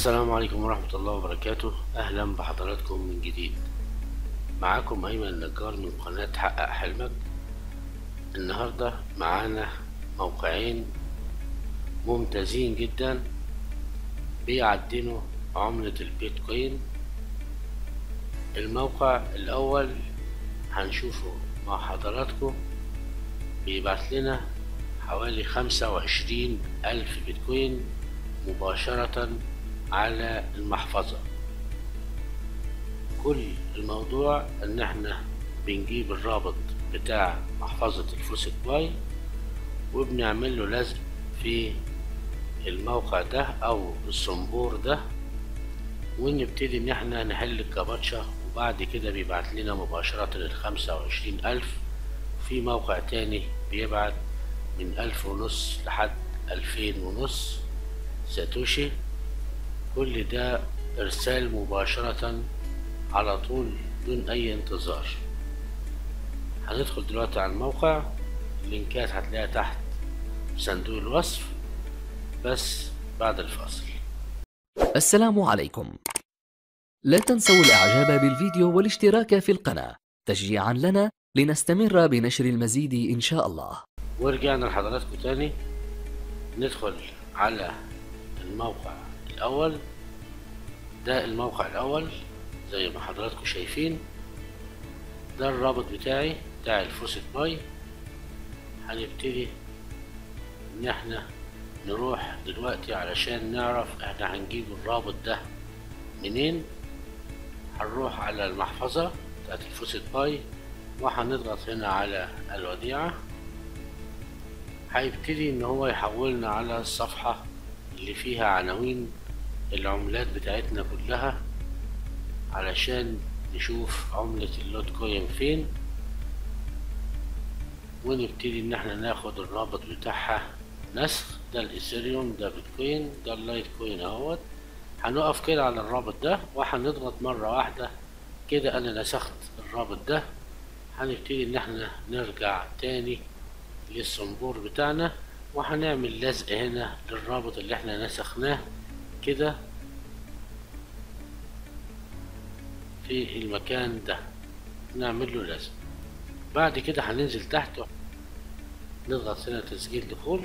السلام عليكم ورحمة الله وبركاته أهلا بحضراتكم من جديد معاكم أيمن النجار من قناة حقق حلمك النهاردة معانا موقعين ممتازين جدا بيعدنوا عملة البيتكوين الموقع الأول هنشوفه مع حضراتكم بيبعت لنا حوالي خمسة وعشرين ألف بيتكوين مباشرة على المحفظة كل الموضوع ان احنا بنجيب الرابط بتاع محفظة الفوسيت باي وبنعمل له لزق في الموقع ده او الصنبور ده ونبتدي ان احنا نحل الكابتشا وبعد كده بيبعت لنا مباشرة الخمسة وعشرين الف في موقع تاني بيبعت من ألف ونص لحد ألفين ونص ساتوشي كل ده إرسال مباشرة على طول بدون أي انتظار هندخل دلوقتي على الموقع اللينكات هتلاقيها تحت في صندوق الوصف بس بعد الفاصل السلام عليكم لا تنسوا الإعجاب بالفيديو والاشتراك في القناة تشجيعا لنا لنستمر بنشر المزيد إن شاء الله ورجعنا لحضراتكم تاني ندخل على الموقع الأول ده الموقع الأول زي ما حضراتكم شايفين ده الرابط بتاعي بتاع الفوسيت باي هنبتدي إن احنا نروح دلوقتي علشان نعرف احنا هنجيب الرابط ده منين هنروح على المحفظة بتاعت الفوسيت باي وهنضغط هنا على الوديعة هيبتدي ان هو يحولنا على الصفحة اللي فيها عناوين العملات بتاعتنا كلها علشان نشوف عملة اللوت كوين فين ونبتدي ان احنا ناخد الرابط بتاعها نسخ ده الايثيريوم ده بيتكوين ده اللايت كوين اهوت هنقف كده على الرابط ده وهنضغط مرة واحدة كده انا نسخت الرابط ده هنبتدي ان احنا نرجع تاني للصنبور بتاعنا وهنعمل لزق هنا للرابط اللي احنا نسخناه كده في المكان ده نعمل له لزق بعد كده هننزل تحت نضغط هنا تسجيل دخول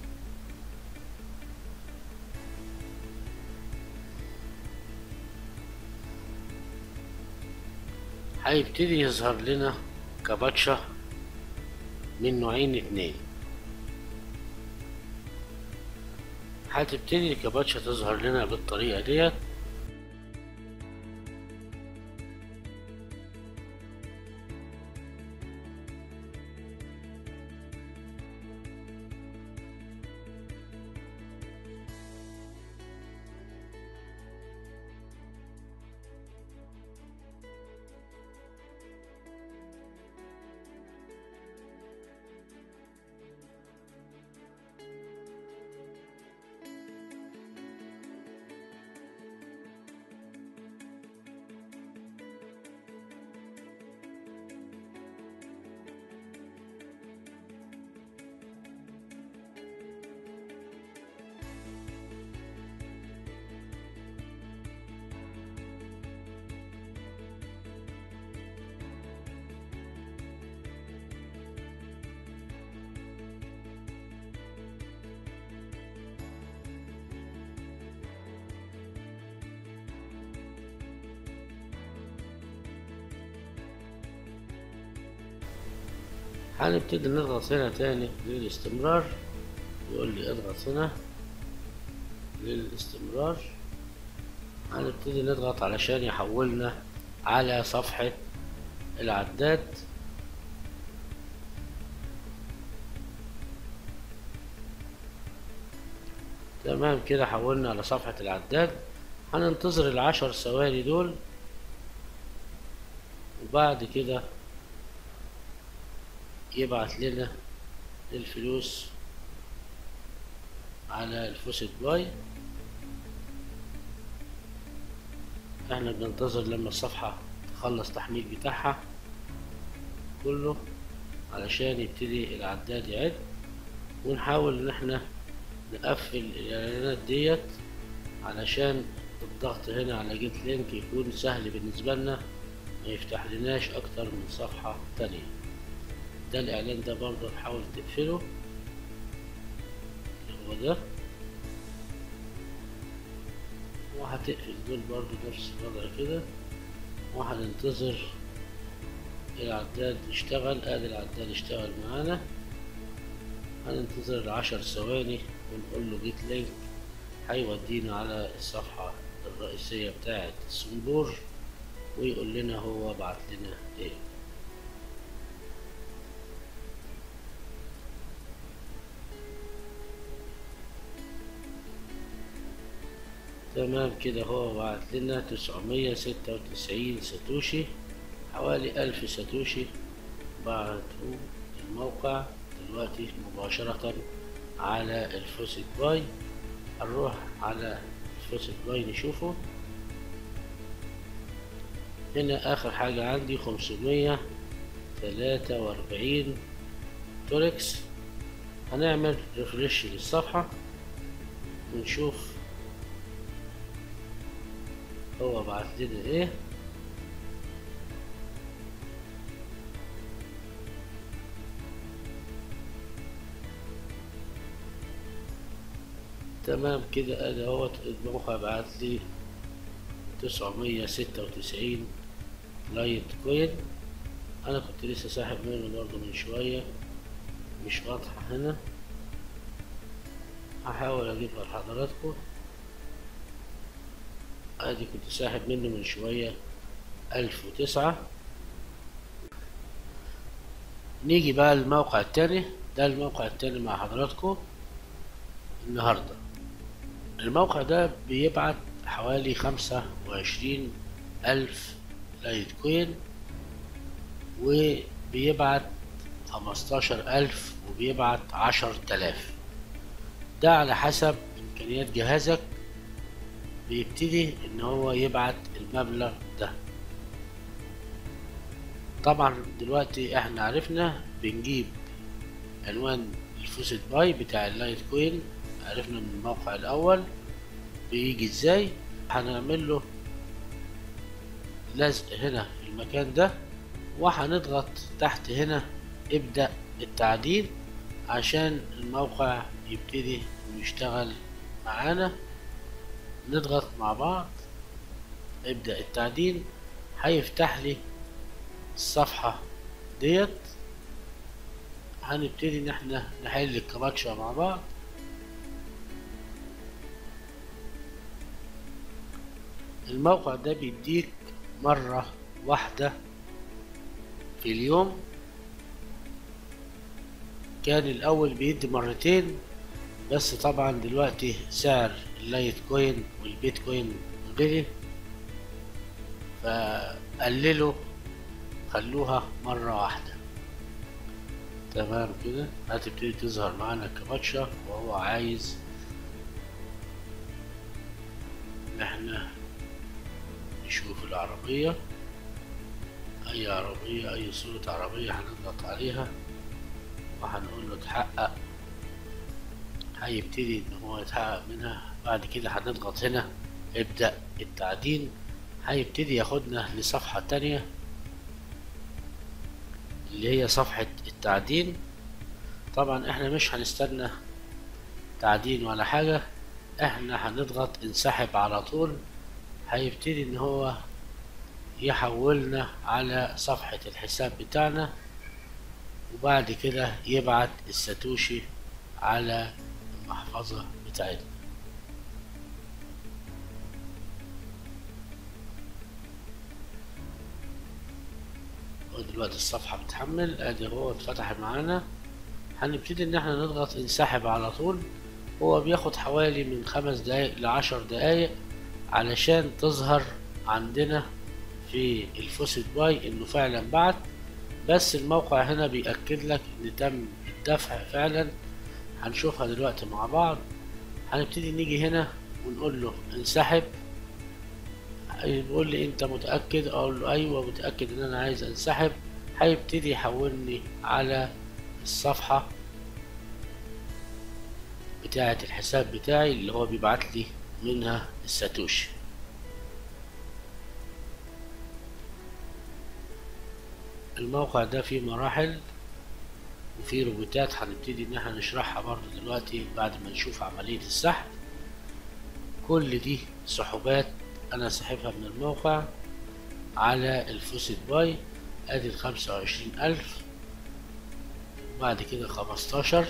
هيبتدي يظهر لنا كابتشا من نوعين اتنين هتبتدي الكابتشا تظهر لنا بالطريقة ديت هنبتدي نضغط هنا تاني للاستمرار يقول لي اضغط هنا للاستمرار هنبتدي نضغط علشان يحولنا على صفحة العداد تمام كده حولنا على صفحة العداد هننتظر العشر ثواني دول وبعد كده يبعت لنا الفلوس على الفوسيت باي احنا بننتظر لما الصفحة تخلص تحميل بتاعها كله علشان يبتدي العداد يعد ونحاول ان احنا نقفل الاعلانات ديت علشان الضغط هنا على جيت لينك يكون سهل بالنسبة لنا ما يفتح لناش اكتر من صفحة تانية ده الاعلان ده برضه نحاول تقفله اللي هو ده وهتقفل دول برضه نفس الوضع كده وهننتظر العداد يشتغل ادي العداد اشتغل معانا هننتظر العشر ثواني ونقول له جيت لينك هيودينا على الصفحة الرئيسية بتاعة الصنبور ويقول لنا هو بعت لنا ايه تمام كده هو بعت لنا تسعمية ستة وتسعين ساتوشي حوالي ألف ساتوشي بعتوا الموقع دلوقتي مباشرة على الفوسيت باي هنروح على الفوسيت باي نشوفه هنا آخر حاجة عندي خمسمية تلاتة وأربعين توركس هنعمل ريفرش للصفحة ونشوف هو بعت لنا ايه تمام كده ادي اهوت الموقع بعت لي تسعمية ستة وتسعين لايت كوين انا كنت لسه ساحب منه برضه من شوية مش واضحة هنا هحاول اجيبها لحضراتكم ادي كنت ساحب منه من شوية الف وتسعة نيجي بقى للموقع التاني ده الموقع التاني مع حضراتكم النهاردة الموقع ده بيبعت حوالي خمسة وعشرين ألف لايت كوين وبيبعت خمستاشر ألف وبيبعت عشر تلاف ده على حسب إمكانيات جهازك بيبتدي إن هو يبعت المبلغ ده طبعا دلوقتي احنا عرفنا بنجيب عنوان الفوسيت باي بتاع اللايت كوين عرفنا من الموقع الأول بيجي ازاي هنعمل له لزق هنا في المكان ده وهنضغط تحت هنا ابدأ التعديل عشان الموقع يبتدي يشتغل معانا نضغط مع بعض ابدأ التعديل هيفتح لي الصفحة ديت هنبتدي ان احنا نحل الكباتشا مع بعض الموقع ده بيديك مرة واحدة في اليوم كان الأول بيدي مرتين بس طبعا دلوقتي سعر اللايت كوين والبيتكوين غلي فقللوا خلوها مرة واحدة تمام كده هتبتدي تظهر معانا كباتشا وهو عايز ان احنا نشوف العربية أي عربية أي صورة عربية هنضغط عليها وهنقول له تحقق هيبتدي إن هو يتحقق منها بعد كده هنضغط هنا ابدأ التعدين هيبتدي ياخدنا لصفحة تانية اللي هي صفحة التعدين طبعا احنا مش هنستنى تعدين ولا حاجة احنا هنضغط انسحب على طول هيبتدي ان هو يحولنا على صفحة الحساب بتاعنا وبعد كده يبعت الساتوشي على المحفظة بتاعتنا ودلوقتي الصفحة بتحمل ادي هو اتفتح معانا هنبتدي ان احنا نضغط انسحب على طول هو بياخد حوالي من خمس دقايق لعشر دقايق علشان تظهر عندنا في الفوسيت باي انه فعلا بعت بس الموقع هنا بيأكد لك ان تم الدفع فعلا هنشوفها دلوقتي مع بعض هنبتدي نيجي هنا ونقول له انسحب بيقول لي انت متأكد اقول له ايوه متأكد ان انا عايز انسحب هيبتدي يحولني على الصفحة بتاعة الحساب بتاعي اللي هو بيبعت لي منها الساتوشي الموقع ده فيه مراحل وفيه روبوتات هنبتدي ان احنا نشرحها برضو دلوقتي بعد ما نشوف عملية السحب كل دي سحوبات انا سحبها من الموقع على الفوسيت باي ادي الخمسة وعشرين الف بعد كده خمستاشر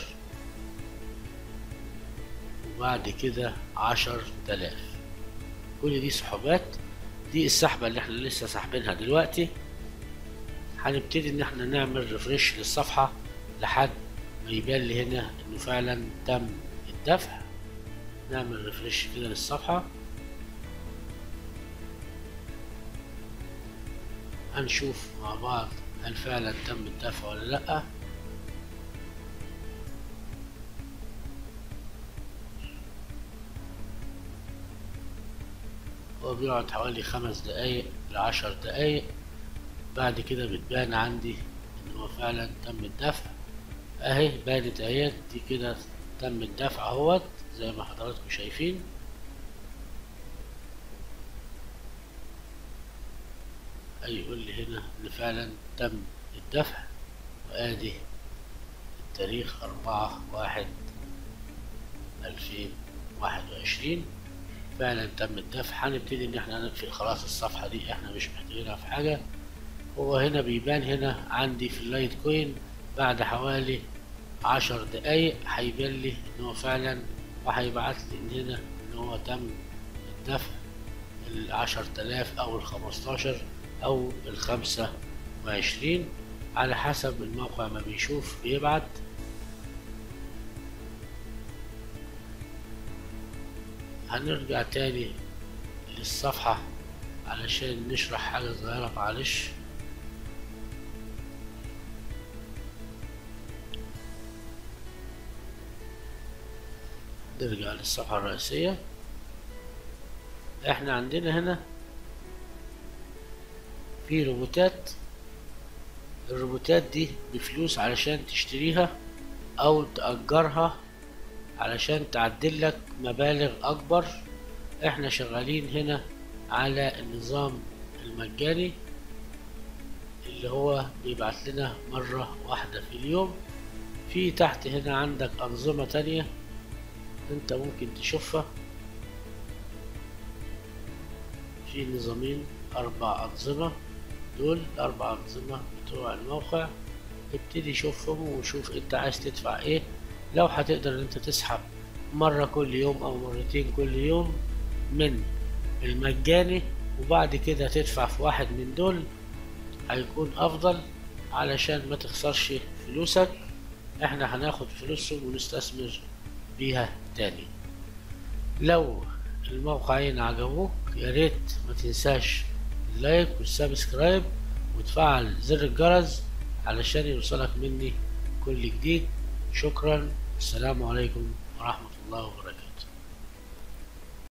وبعد كده عشر تلاف كل دي سحوبات دي السحبة اللي احنا لسه ساحبينها دلوقتي هنبتدي ان احنا نعمل ريفرش للصفحة لحد ما يبان لي هنا انه فعلا تم الدفع نعمل ريفرش كده للصفحة هنشوف مع بعض هل فعلا تم الدفع ولا لأ هو بيقعد حوالي خمس دقايق لعشر دقايق بعد كده بتبان عندي ان هو فعلا تم الدفع اهي بانت اهيت دي كده تم الدفع اهوت زي ما حضراتكم شايفين هيقول لي هنا ان فعلا تم الدفع وادي التاريخ أربعة واحد ألفين واحد وعشرين فعلا تم الدفع هنبتدي ان احنا نقفل خلاص الصفحة دي احنا مش محتاجينها في حاجة هو هنا بيبان هنا عندي في اللايت كوين بعد حوالي عشر دقايق هيبان لي ان هو فعلا وهيبعت لي ان هنا ان هو تم الدفع العشر تلاف او الخمستاشر او الخمسة وعشرين على حسب الموقع ما بيشوف بيبعت هنرجع تاني للصفحة علشان نشرح حاجة صغيرة معلش نرجع للصفحة الرئيسية احنا عندنا هنا في روبوتات الروبوتات دي بفلوس علشان تشتريها او تأجرها علشان تعدل لك مبالغ اكبر احنا شغالين هنا على النظام المجاني اللي هو بيبعت لنا مرة واحدة في اليوم في تحت هنا عندك أنظمة تانية انت ممكن تشوفها في نظامين أربع أنظمة دول الأربع أنظمة بتوع الموقع ابتدي شوفهم وشوف انت عايز تدفع ايه لو هتقدر ان انت تسحب مرة كل يوم او مرتين كل يوم من المجاني وبعد كده تدفع في واحد من دول هيكون افضل علشان ما تخسرش فلوسك احنا هناخد فلوسهم ونستثمر بيها تاني لو الموقعين عجبوك يا ريت ما تنساش اللايك والسبسكرايب وتفعل زر الجرس علشان يوصلك مني كل جديد شكرا السلام عليكم ورحمة الله وبركاته